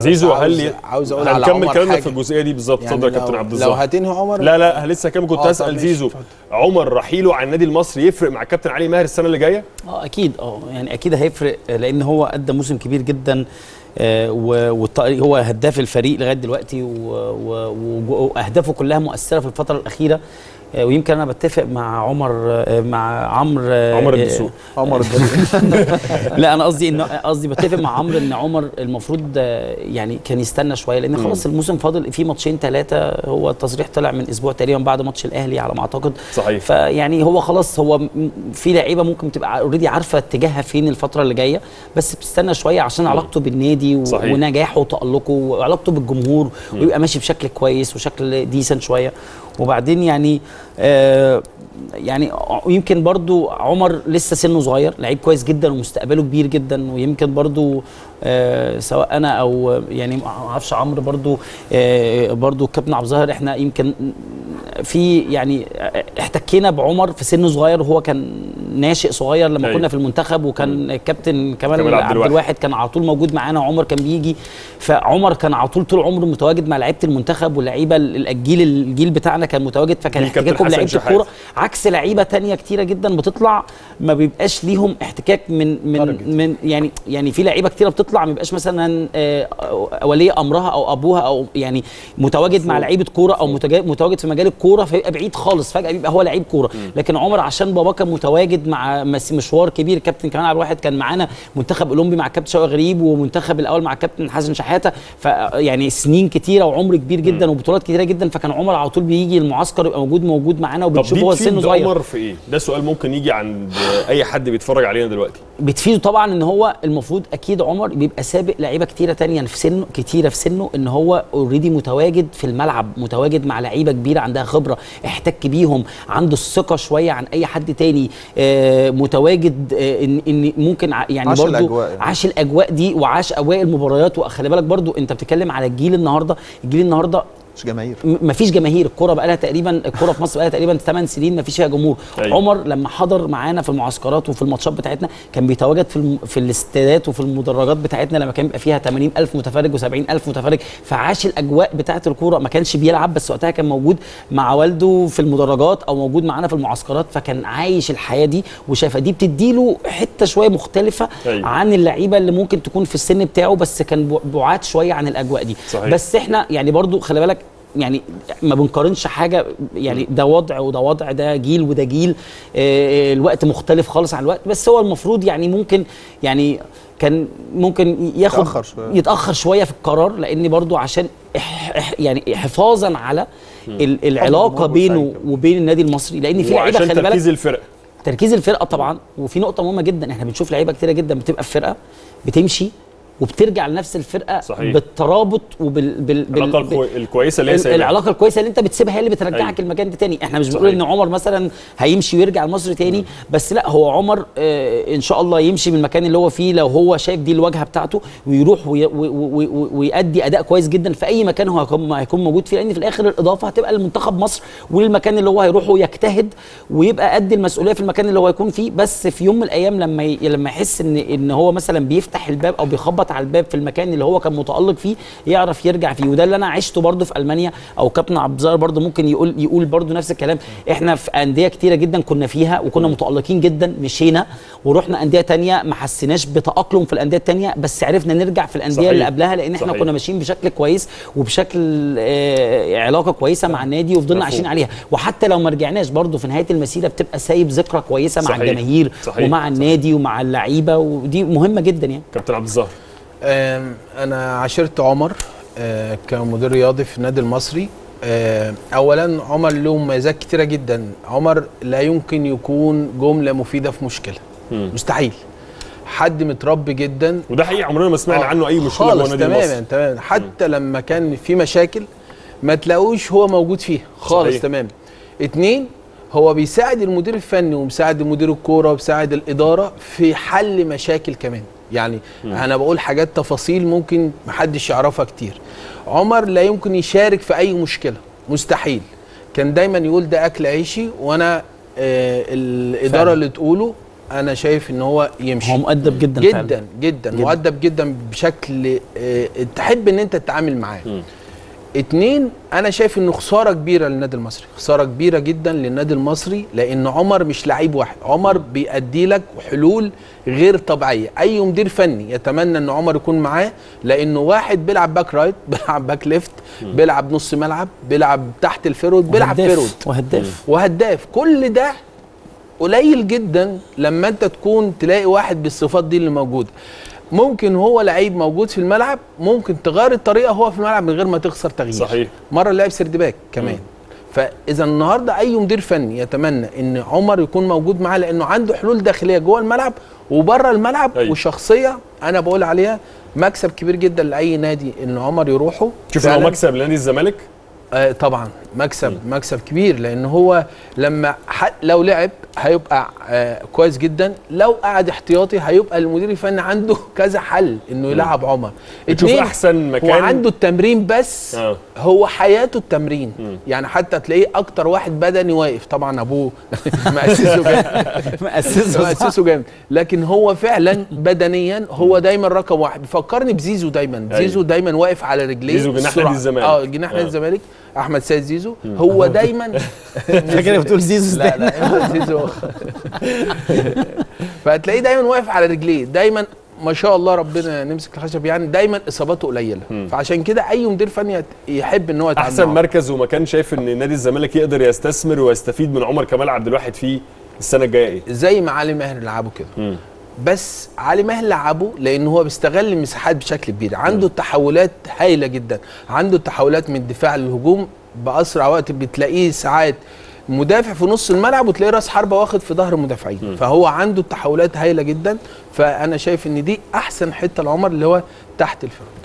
زيزو عاوز- هل عاوز اقول على هنكمل عمر كلامنا حاجة. في الجزئيه دي بالظبط يعني اتفضل يا كابتن لو- عبد لو الظاهر هتنهي عمر لا لا لسه كام كنت آه، طب اسال ماشي، زيزو اتفضل. عمر رحيله عن النادي المصري يفرق مع الكابتن علي ماهر السنه اللي جايه اه اكيد اه يعني اكيد هيفرق لان هو ادى موسم كبير جدا آه، و- والط- هو هداف الفريق لغايه دلوقتي و- و- و- واهدافه كلها مؤثره في الفتره الاخيره آه، ويمكن انا بتفق مع عمر آه، مع عمرو آه، عمر آه، الدسوق عمر لا انا قصدي ان قصدي بتفق مع عمرو ان عمر المفروض آه، يعني كان يستنى شويه لان خلاص الموسم فاضل فيه ماتشين ثلاثه هو التصريح طلع من اسبوع تقريبا بعد ماتش الاهلي على ما اعتقد صحيح فيعني هو خلاص هو م- في لعيبه ممكن تبقى اوريدي عارفه اتجاهها فين الفتره اللي جايه بس بتستنى شويه عشان علاقته بالنادي و- صحيح. ونجاحه وتالقه وعلاقته بالجمهور ويبقى ماشي بشكل كويس وشكل ديسنت شويه وبعدين يعني آه يعني يمكن برضو عمر لسه سنه صغير لعيب كويس جدا ومستقبله كبير جدا ويمكن برضو آه سواء انا او يعني ما اعرفش عمرو برضو آه برضو كابتن عبد الظاهر احنا يمكن في يعني احتكينا بعمر في سن صغير وهو كان ناشئ صغير لما أيوة. كنا في المنتخب وكان الكابتن كمال كمال عبد عبد الواحد. الواحد كان على طول موجود معانا وعمر كان بيجي فعمر كان على طول طول عمره متواجد مع لعيبه المنتخب واللعيبه ال- الجيل الجيل بتاعنا كان متواجد فكان جيل كابتن احتكاكه حسن بلعيبه شحاتة. الكوره عكس لعيبه تانية كتيره جدا بتطلع ما بيبقاش ليهم احتكاك من من Target. من يعني يعني في لعيبه كتيره بتطلع ما بيبقاش مثلا آه، ولي امرها او ابوها او يعني متواجد مع لعيبه كوره او متجا- متواجد في مجال الكوره فيبقى بعيد خالص فجاه بيبقى هو لعيب كوره لكن عمر عشان بابا كان متواجد مع مس- مشوار كبير كابتن كمان عبد الواحد كان معانا منتخب اولمبي مع كابتن شوقي غريب ومنتخب الاول مع كابتن حسن شحاته فيعني سنين كتيره وعمر كبير جدا وبطولات كتيره جدا فكان عمر على طول بيجي المعسكر يبقى موجود موجود معانا طب وبنشوف دي هو تفيد سنه صغير عمر في ايه ده سؤال ممكن يجي عند اي حد بيتفرج علينا دلوقتي بتفيده طبعا ان هو المفروض اكيد عمر بيبقى سابق لعيبه كتيره تانية في سنه كتيره في سنه ان هو اوريدي متواجد في الملعب متواجد مع لعيبه كبيره عندها خبره احتك بيهم عنده الثقه شويه عن اي حد تاني آه متواجد آه ان ان ممكن ع- يعني عاش برضو الأجواء يعني. عاش الاجواء دي وعاش اوائل المباريات وخلي بالك برضو انت بتتكلم على الجيل النهارده الجيل النهارده مش جماهير م- مفيش جماهير الكوره بقى لها تقريبا الكوره في مصر بقى لها تقريبا 8 سنين مفيش فيها جمهور أيوة. عمر لما حضر معانا في المعسكرات وفي الماتشات بتاعتنا كان بيتواجد في الم... في الاستادات وفي المدرجات بتاعتنا لما كان بيبقى فيها 80000 متفرج و70000 متفرج فعاش الاجواء بتاعه الكوره ما كانش بيلعب بس وقتها كان موجود مع والده في المدرجات او موجود معانا في المعسكرات فكان عايش الحياه دي وشايفها دي بتديله حته شويه مختلفه أيوة. عن اللعيبه اللي ممكن تكون في السن بتاعه بس كان بع- بعاد شويه عن الاجواء دي صحيح. بس احنا يعني برضو خلي بالك يعني ما بنقارنش حاجه يعني ده وضع وده وضع ده جيل وده جيل آه، الوقت مختلف خالص عن الوقت بس هو المفروض يعني ممكن يعني كان ممكن ياخد يتأخر شوية. يتاخر شويه في القرار لان برضو عشان إح إح يعني حفاظا على ال- العلاقه الجمهور بينه والشعب. وبين النادي المصري لان في لعيبه وعشان خلي بالك تركيز الفرقه تركيز الفرقه طبعا وفي نقطه مهمه جدا احنا بنشوف لعيبه كتيره جدا بتبقى في فرقه بتمشي وبترجع لنفس الفرقه صحيح. بالترابط وبال بال بال العلاقه الكوي- الكويسه اللي هي ال- سايباها. العلاقه الكويسه اللي انت بتسيبها هي اللي بترجعك أيوة. المكان ده تاني احنا مش صحيح. بنقول ان عمر مثلا هيمشي ويرجع لمصر تاني بس لا هو عمر آه ان شاء الله يمشي من المكان اللي هو فيه لو هو شايف دي الواجهه بتاعته ويروح وي وي وي وي ويأدي اداء كويس جدا في اي مكان هو هيكون هيكون موجود فيه لان في الاخر الاضافه هتبقى لمنتخب مصر وللمكان اللي هو هيروحه يجتهد ويبقى قد المسؤوليه في المكان اللي هو هيكون فيه بس في يوم من الايام لما ي... لما يحس ان ان هو مثلا بيفتح الباب او بيخبط على الباب في المكان اللي هو كان متالق فيه يعرف يرجع فيه وده اللي انا عشته برده في المانيا او كابتن عبد الظاهر برده ممكن يقول يقول برده نفس الكلام احنا في انديه كتيره جدا كنا فيها وكنا متالقين جدا مشينا ورحنا انديه تانية ما حسيناش بتاقلم في الانديه التانية بس عرفنا نرجع في الانديه صحيح. اللي قبلها لان احنا صحيح. كنا ماشيين بشكل كويس وبشكل آه علاقه كويسه مع النادي وفضلنا مفهوم. عايشين عليها وحتى لو ما رجعناش برده في نهايه المسيره بتبقى سايب ذكرى كويسه مع صحيح. الجماهير صحيح. ومع النادي ومع اللعيبه ودي مهمه جدا يعني كابتن عبد الظاهر آم، انا عاشرت عمر آه، كمدير رياضي في النادي المصري آه، اولا عمر له مميزات كتيره جدا عمر لا يمكن يكون جمله مفيده في مشكله مم. مستحيل حد متربي جدا وده حقيقي عمرنا ما سمعنا آه، عنه اي مشكله جوه خالص النادي تماما المصري تماما حتى لما كان في مشاكل ما تلاقوش هو موجود فيها خالص صحيح. تماما اتنين هو بيساعد المدير الفني وبيساعد مدير الكوره وبيساعد الاداره في حل مشاكل كمان يعني م. انا بقول حاجات تفاصيل ممكن محدش يعرفها كتير عمر لا يمكن يشارك في اي مشكله مستحيل كان دايما يقول ده اكل عيشي وانا آه الاداره فعلا. اللي تقوله انا شايف ان هو يمشي هو مؤدب جدا جدا فعلا. جدا, جدا جدا. مؤدب جدا بشكل آه، تحب ان انت تتعامل معاه اتنين انا شايف انه خساره كبيره للنادي المصري خساره كبيره جدا للنادي المصري لان عمر مش لعيب واحد عمر بيأدي لك حلول غير طبيعيه اي مدير فني يتمنى ان عمر يكون معاه لانه واحد بيلعب باك رايت بيلعب باك ليفت بيلعب نص ملعب بيلعب تحت الفيرود بيلعب وهداف. فيرود وهداف وهداف كل ده قليل جدا لما انت تكون تلاقي واحد بالصفات دي اللي موجوده ممكن هو لعيب موجود في الملعب ممكن تغير الطريقه هو في الملعب من غير ما تخسر تغيير صحيح. مره لعب سردباك كمان فاذا النهارده اي مدير فني يتمنى ان عمر يكون موجود معاه لانه عنده حلول داخليه جوه الملعب وبره الملعب أيوة. وشخصيه انا بقول عليها مكسب كبير جدا لاي نادي ان عمر يروحه شوف ان هو فعلاً. مكسب لنادي الزمالك آه طبعا مكسب مكسب كبير لان هو لما ح- لو لعب هيبقى آه كويس جدا لو قعد احتياطي هيبقى المدير الفني عنده كذا حل انه يلعب عمر بتشوف اتنين، أحسن مكان- هو عنده التمرين بس آه. هو حياته التمرين يعني حتى تلاقيه اكتر واحد بدني واقف طبعا ابوه مؤسسه جامد مؤسسه صح. مؤسسه جامد لكن هو فعلا بدنيا هو دايما رقم واحد بيفكرني بزيزو دايما أيوة. زيزو دايما واقف على رجليه زيزو جناح السرعة. نادي الزمالك. اه جناح نادي آه. الزمالك احمد سيد زيزو هو دايما فاكر بتقول زيزو لا لا زيزو فهتلاقيه دايما واقف على رجليه دايما ما شاء الله ربنا نمسك الخشب يعني دايما اصاباته قليله فعشان كده اي مدير فني يت- يحب ان هو يتعامل احسن معاه. مركز ومكان شايف ان نادي الزمالك يقدر يستثمر ويستفيد من عمر كمال عبد الواحد فيه السنه الجايه ايه زي ما علي ماهر لعبه كده مم. بس علي ماهر لعبه لان هو بيستغل المساحات بشكل كبير عنده تحولات هايله جدا عنده تحولات من الدفاع للهجوم باسرع وقت بتلاقيه ساعات مدافع في نص الملعب وتلاقيه راس حربه واخد في ظهر المدافعين فهو عنده تحولات هايله جدا فانا شايف ان دي احسن حته لعمر اللي هو تحت الفرق